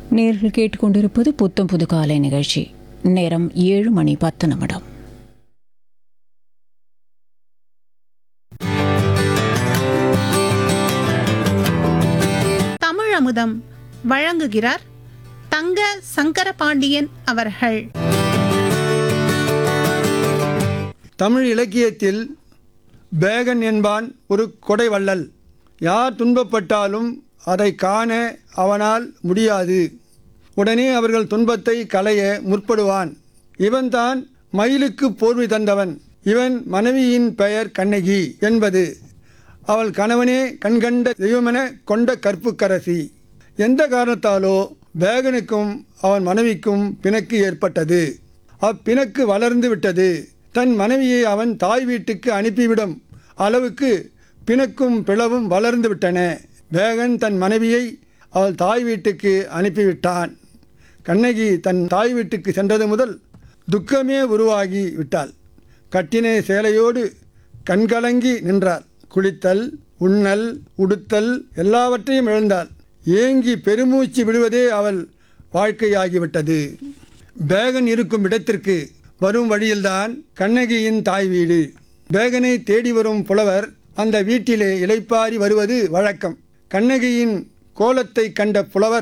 நேர்கள் கேட்டுக்கொண்டிருப்பது புத்தம் புது காலை நிகழ்ச்சி நேரம் ஏழு மணி பத்து நிமிடம் தமிழ் அமுதம் வழங்குகிறார் தங்க சங்கரபாண்டியன் அவர்கள் தமிழ் இலக்கியத்தில் பேகன் என்பான் ஒரு கொடைவள்ளல் யார் துன்பப்பட்டாலும் அதை காண அவனால் முடியாது உடனே அவர்கள் துன்பத்தை களைய முற்படுவான் இவன்தான் மயிலுக்கு போர்வை தந்தவன் இவன் மனைவியின் பெயர் கண்ணகி என்பது அவள் கணவனே கண்கண்ட தெய்வமென கொண்ட கற்புக்கரசி எந்த காரணத்தாலோ பேகனுக்கும் அவன் மனைவிக்கும் பிணக்கு ஏற்பட்டது அப்பிணக்கு வளர்ந்து விட்டது தன் மனைவியை அவன் தாய் வீட்டுக்கு அனுப்பிவிடும் அளவுக்கு பிணக்கும் பிளவும் வளர்ந்து விட்டன பேகன் தன் மனைவியை அவள் தாய் வீட்டுக்கு அனுப்பிவிட்டான் கண்ணகி தன் தாய் வீட்டுக்கு சென்றது முதல் துக்கமே உருவாகி விட்டாள் கட்டின சேலையோடு கண்கலங்கி நின்றாள் குளித்தல் உண்ணல் உடுத்தல் எல்லாவற்றையும் இழந்தாள் ஏங்கி பெருமூச்சு விடுவதே அவள் வாழ்க்கையாகிவிட்டது பேகன் இருக்கும் இடத்திற்கு வரும் வழியில்தான் கண்ணகியின் தாய் வீடு பேகனை தேடி வரும் புலவர் அந்த வீட்டிலே இளைப்பாரி வருவது வழக்கம் கண்ணகியின் கோலத்தை கண்ட புலவர்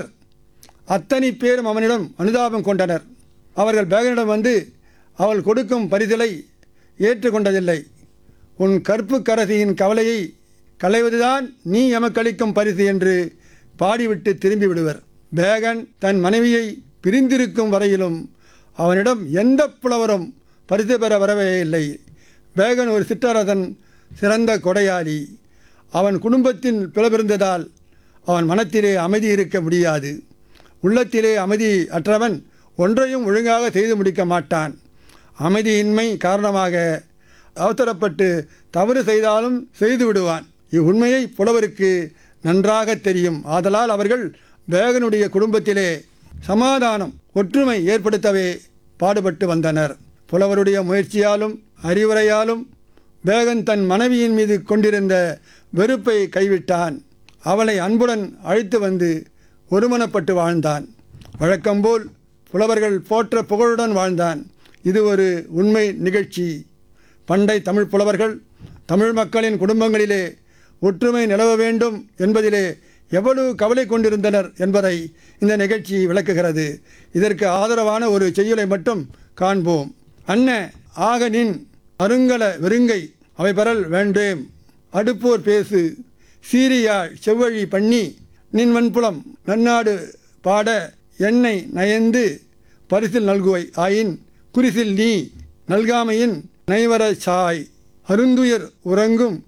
அத்தனை பேரும் அவனிடம் அனுதாபம் கொண்டனர் அவர்கள் பேகனிடம் வந்து அவள் கொடுக்கும் பரிசலை ஏற்றுக்கொண்டதில்லை உன் கற்பு கரசியின் கவலையை களைவதுதான் நீ எமக்களிக்கும் பரிசு என்று பாடிவிட்டு திரும்பி விடுவர் பேகன் தன் மனைவியை பிரிந்திருக்கும் வரையிலும் அவனிடம் எந்த புலவரும் பரிசு பெற வரவே இல்லை பேகன் ஒரு சிற்றரசன் சிறந்த கொடையாளி அவன் குடும்பத்தின் பிளவிருந்ததால் அவன் மனத்திலே அமைதி இருக்க முடியாது உள்ளத்திலே அமைதி அற்றவன் ஒன்றையும் ஒழுங்காக செய்து முடிக்க மாட்டான் அமைதியின்மை காரணமாக அவசரப்பட்டு தவறு செய்தாலும் செய்து விடுவான் இவ்வுண்மையை புலவருக்கு நன்றாக தெரியும் ஆதலால் அவர்கள் பேகனுடைய குடும்பத்திலே சமாதானம் ஒற்றுமை ஏற்படுத்தவே பாடுபட்டு வந்தனர் புலவருடைய முயற்சியாலும் அறிவுரையாலும் பேகன் தன் மனைவியின் மீது கொண்டிருந்த வெறுப்பை கைவிட்டான் அவளை அன்புடன் அழைத்து வந்து ஒருமனப்பட்டு வாழ்ந்தான் வழக்கம்போல் புலவர்கள் போற்ற புகழுடன் வாழ்ந்தான் இது ஒரு உண்மை நிகழ்ச்சி பண்டை தமிழ் புலவர்கள் தமிழ் மக்களின் குடும்பங்களிலே ஒற்றுமை நிலவ வேண்டும் என்பதிலே எவ்வளவு கவலை கொண்டிருந்தனர் என்பதை இந்த நிகழ்ச்சி விளக்குகிறது இதற்கு ஆதரவான ஒரு செய்யுளை மட்டும் காண்போம் அன்ன ஆக நின் அருங்கல வெறுங்கை அவை பெறல் வேண்டேம் அடுப்போர் பேசு சீரியாழ் செவ்வழி பண்ணி நின் வன்புலம் நன்னாடு பாட எண்ணெய் நயந்து பரிசில் நல்குவை ஆயின் குறிசில் நீ நல்காமையின் நைவர சாய் அருந்துயர் உறங்கும்